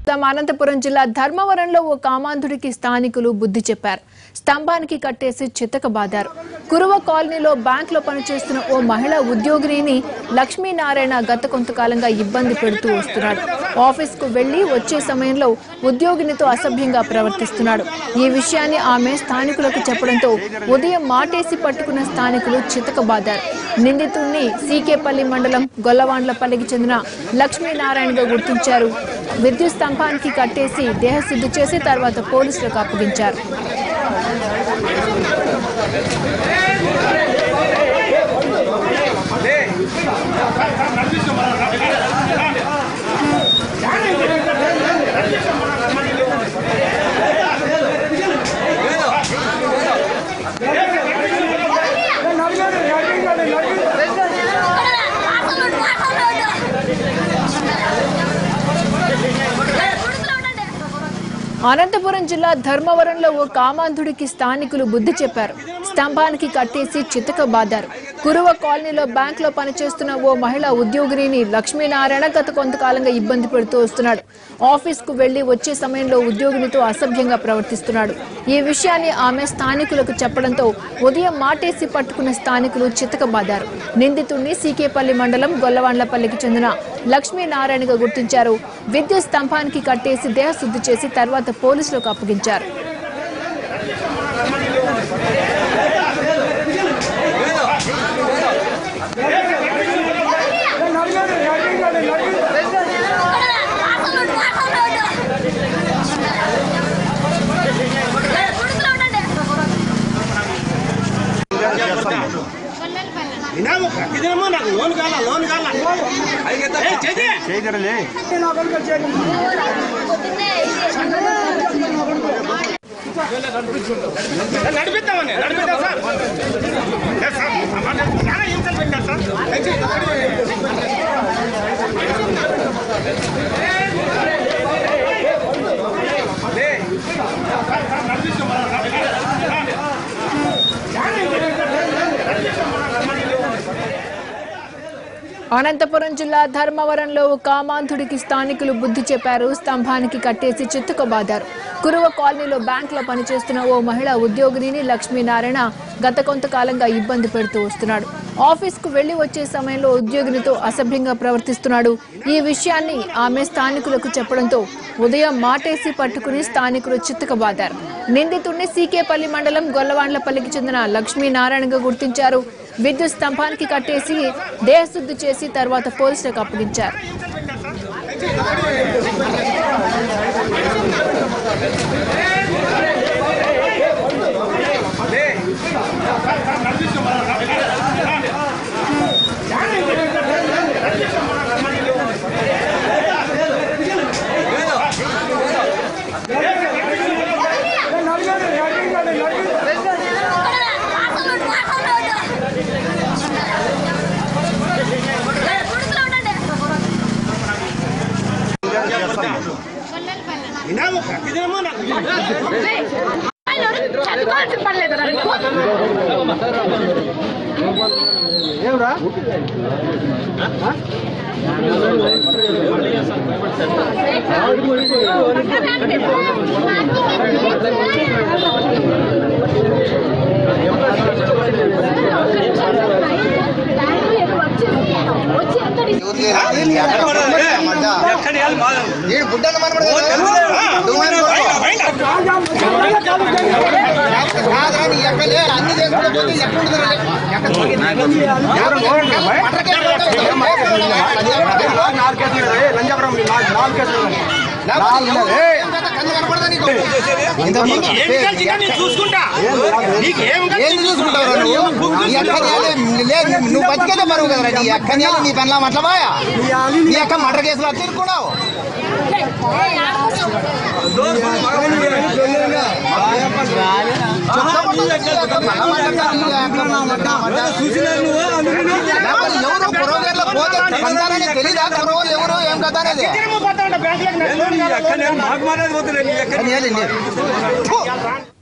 అనంతపురం జిల్లా ధర్మవరంలో ఓ కామాంధుడికి స్థానికులు బుద్ధి చెప్పారు స్తంభానికి కట్టేసి చితక బాదారు కురువ కాలనీలో బ్యాంకులో పనిచేస్తున్న ఓ మహిళా ఉద్యోగిని లక్ష్మీనారాయణ గత కొంతకాలంగా ఇబ్బంది పెడుతూ వస్తున్నాడు ఆఫీస్ కు వెళ్లి వచ్చే సమయంలో ఉద్యోగినితో అసభ్యంగా ప్రవర్తిస్తున్నాడు ఈ విషయాన్ని ఆమె స్థానికులకు చెప్పడంతో ఉదయం మాటేసి పట్టుకున్న స్థానికులు చితకబాదారు నిందితుడిని సీకేపల్లి మండలం గొల్లవాండ్లపల్లికి చెందిన లక్ష్మీనారాయణగా గుర్తించారు విద్యుత్ స్తంభానికి కట్టేసి దేహశుద్ధి చేసి తర్వాత పోలీసులకు అప్పగించారు అనంతపురం జిల్లా ధర్మవరంలో ఓ కామాంధుడికి స్థానికులు బుద్ధి చెప్పారు స్తంభానికి కట్టేసి చితక బాదారు కురువ కాలనీలో బ్యాంకులో పనిచేస్తున్న ఓ మహిళా ఉద్యోగిని లక్ష్మీనారాయణ గత కొంతకాలంగా ఇబ్బంది పెడుతూ వస్తున్నాడు ఆఫీస్ కు వెళ్లి వచ్చే సమయంలో ఉద్యోగినితో అసభ్యంగా ప్రవర్తిస్తున్నాడు ఈ విషయాన్ని ఆమె స్థానికులకు చెప్పడంతో ఉదయం మాటేసి పట్టుకున్న స్థానికులు చితకబాదారు నిందితుడిని సీకేపల్లి మండలం గొల్లవాండ్లపల్లికి చెందిన లక్ష్మీనారాయణగా గుర్తించారు విద్యుత్ స్తంభానికి కట్టేసి దేహశుద్ధి చేసి తర్వాత పోలీసులకు అప్పగించారు వినాము ప్రతిదినము నాకు లోన్ కాల లోన్ కాల ఏయ్, చేతి. నడిపిద్దామని నడిపిద్దాం సార్ ఏ సార్, అమ్మ, చాలా హింసలు పెట్టారు సార్ దయచేసి అనంతపురం జిల్లా ధర్మవరంలో ఓ కామాంధుడికి స్థానికులు బుద్ధి చెప్పారు స్తంభానికి కట్టేసి చిత్తుకబాదారు కురువ కాలనీలో బ్యాంకులో పనిచేస్తున్న ఓ మహిళా ఉద్యోగిని లక్ష్మీనారాయణ గత కొంతకాలంగా ఇబ్బంది పెడుతూ వస్తున్నాడు ఆఫీస్ కు వెళ్లి వచ్చే సమయంలో ఉద్యోగినితో అసభ్యంగా ప్రవర్తిస్తున్నాడు ఈ విషయాన్ని ఆమె స్థానికులకు చెప్పడంతో ఉదయం మాటేసి పట్టుకుని స్థానికులు చిత్తుకబాదారు నిందితుడిని సీకేపల్లి మండలం గొల్లవాండ్లపల్లికి చెందిన లక్ష్మీనారాయణగా గుర్తించారు విద్యుత్ స్తంభానికి కట్టేసి దేహశుద్ధి చేసి తర్వాత పోలీసులకు అప్పగించారు వినాము ప్రతిదినము నాకు చదువుకోవాల్సిన పని లేదు వచ్చి అంతటి ఏడు గుడ్డలు మనబడతారు కాదురా నీ ఎక్కలే అన్ని చేసుకుంటే పోతే ఎక్కడ ఉంటుందిరా? లేకపోతే ఏం కదా కన్ను కనపడదా నీకు? ఇంత నీకు ఏం కావాలి చిన్న నేను చూసుకుంటా నీకు ఏం కావాలి? ఏంది చూసుకుంటావు నువ్వు నీ అక్క లేదు నువ్వు బతికేదే మరువు కదరా నీ అక్క నీ పనిలా అట్లమాయా నీ అక్క మటర్ కేసులో తిరుక్కున్నావు ఎవరు పురోగతిలో పోతే సంతానానికి తెలీదా పురోగతులు ఎవరు ఏం కదా అనేది ప్రతిదినము పోతా ఉంటా బ్యాంకులకు నాకు లోన్ కావాలా, లోన్ కావాలా? అని వెళ్ళి